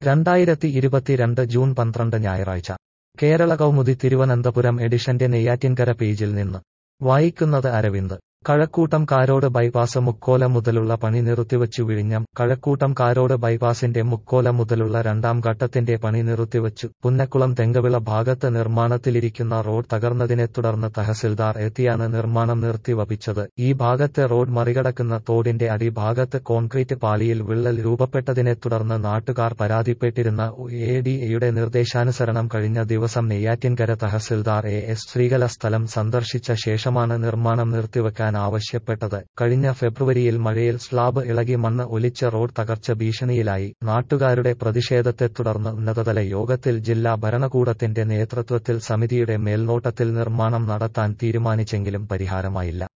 രണ്ടായിരത്തി ഇരുപത്തിരണ്ട് ജൂൺ പന്ത്രണ്ട് ഞായറാഴ്ച കേരള കൗമുദി തിരുവനന്തപുരം എഡിഷന്റെ നെയ്യാറ്റിൻകര പേജിൽ നിന്ന് വായിക്കുന്നത് അരവിന്ദ് കഴക്കൂട്ടം കാരോട് ബൈപ്പാസ് മുക്കോല മുതലുള്ള പണി നിർത്തിവച്ചു വിഴിഞ്ഞം കഴക്കൂട്ടം കാരോട് ബൈപ്പാസിന്റെ മുക്കോല മുതലുള്ള രണ്ടാം ഘട്ടത്തിന്റെ പണി നിർത്തിവച്ചു പുന്നക്കുളം തെങ്കവിള ഭാഗത്ത് നിർമ്മാണത്തിലിരിക്കുന്ന റോഡ് തകർന്നതിനെ തുടർന്ന് തഹസിൽദാർ എത്തിയാണ് നിർമ്മാണം നിർത്തിവപ്പിച്ചത് ഈ ഭാഗത്തെ റോഡ് മറികടക്കുന്ന തോടിന്റെ അടിഭാഗത്ത് കോൺക്രീറ്റ് പാളിയിൽ വിള്ളൽ രൂപപ്പെട്ടതിനെ തുടർന്ന് നാട്ടുകാർ പരാതിപ്പെട്ടിരുന്ന എ ഡി എയുടെ നിർദ്ദേശാനുസരണം കഴിഞ്ഞ ദിവസം നെയ്യാറ്റിൻകര തഹസിൽദാർ എ എസ് ശ്രീകല സ്ഥലം സന്ദർശിച്ച ശേഷമാണ് നിർമ്മാണം നിർത്തിവെക്കാൻ ആവശ്യപ്പെട്ടത് കഴിഞ്ഞ ഫെബ്രുവരിയിൽ മഴയിൽ സ്ലാബ് ഇളകി മണ്ണ് ഒലിച്ച റോഡ് തകർച്ച ഭീഷണിയിലായി നാട്ടുകാരുടെ പ്രതിഷേധത്തെ തുടർന്ന് ഉന്നതതല യോഗത്തിൽ ജില്ലാ ഭരണകൂടത്തിന്റെ നേതൃത്വത്തിൽ സമിതിയുടെ മേൽനോട്ടത്തിൽ നിർമ്മാണം നടത്താൻ തീരുമാനിച്ചെങ്കിലും പരിഹാരമായില്ല